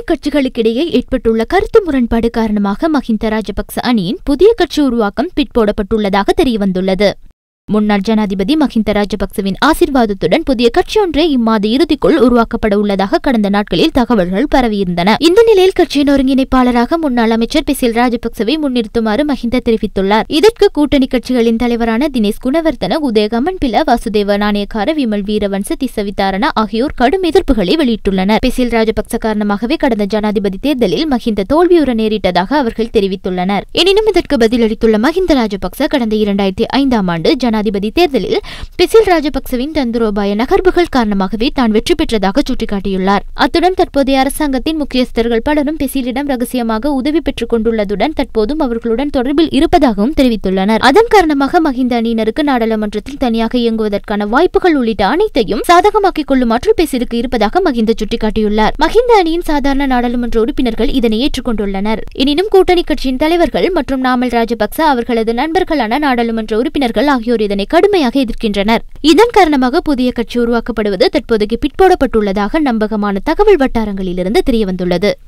கட்சிகளுக்கிடையே ஏற்பட்டுள்ள கருத்து முரண்பாடு காரணமாக மஹிந்த ராஜபக்ச அணியின் புதிய கட்சி உருவாக்கம் பிற்போடப்பட்டுள்ளதாக தெரியவந்துள்ளது முன்னாள் ஜனாதிபதி மஹிந்த ராஜபக்சவின் ஆசிர்வாதத்துடன் புதிய கட்சி ஒன்றே இம்மாத இறுதிக்குள் உருவாக்கப்பட உள்ளதாக கடந்த நாட்களில் தகவல்கள் பரவியிருந்தன இந்த நிலையில் கட்சியின் ஒருங்கிணைப்பாளராக முன்னாள் அமைச்சர் பிசில் ராஜபக்சவை முன்னிறுத்துமாறு மஹிந்த தெரிவித்துள்ளார் இதற்கு கூட்டணி கட்சிகளின் தலைவரான தினேஷ் குணவர்தன உதயகமன் பில வாசுதேவ நாணயக்கார விமல் வீரவன்ச திசவிதாரண ஆகியோர் கடும் எதிர்ப்புகளை வெளியிட்டுள்ளனர் பிசில் ராஜபக்ச காரணமாகவே கடந்த ஜனாதிபதி தேர்தலில் மஹிந்த தோல்வியுற நேரிட்டதாக அவர்கள் தெரிவித்துள்ளனர் எனினும் இதற்கு பதிலளித்துள்ள மஹிந்த ராஜபக்ச கடந்த இரண்டாயிரத்தி ஐந்தாம் ஆண்டு ஜனாதிபதி தேர்தலில் பிசில் ராஜபக்சவின் தந்திரோபாய நகர்வுகள் காரணமாகவே தான் வெற்றி பெற்றதாக சுட்டிக்காட்டியுள்ளார் அத்துடன் தற்போதைய அரசாங்கத்தின் முக்கியஸ்தர்கள் பலரும் பிசிலிடம் ரகசியமாக உதவி பெற்றுக் கொண்டுள்ளதுடன் தற்போதும் அவர்களுடன் தொடர்பில் இருப்பதாகவும் தெரிவித்துள்ளனர் அதன் காரணமாக மஹிந்த அணியினருக்கு நாடாளுமன்றத்தில் தனியாக இயங்குவதற்கான வாய்ப்புகள் உள்ளிட்ட அனைத்தையும் சாதகமாக்கிக் கொள்ளும் ஆற்றல் பேசிற்கு இருப்பதாக மஹிந்த சுட்டிக்காட்டியுள்ளார் மஹிந்த அணியின் சாதாரண நாடாளுமன்ற உறுப்பினர்கள் இதனை ஏற்றுக்கொண்டுள்ளனர் எனினும் கூட்டணி கட்சியின் தலைவர்கள் மற்றும் நாமல் ராஜபக்ச அவர்களது நண்பர்களான நாடாளுமன்ற உறுப்பினர்கள் ஆகியோர் இதனை கடுமையாக எதிர்க்கின்றனர் இதன் காரணமாக புதிய கட்சி உருவாக்கப்படுவது தற்போதைக்கு பிற்போடப்பட்டுள்ளதாக நம்பகமான தகவல் வட்டாரங்களிலிருந்து தெரியவந்துள்ளது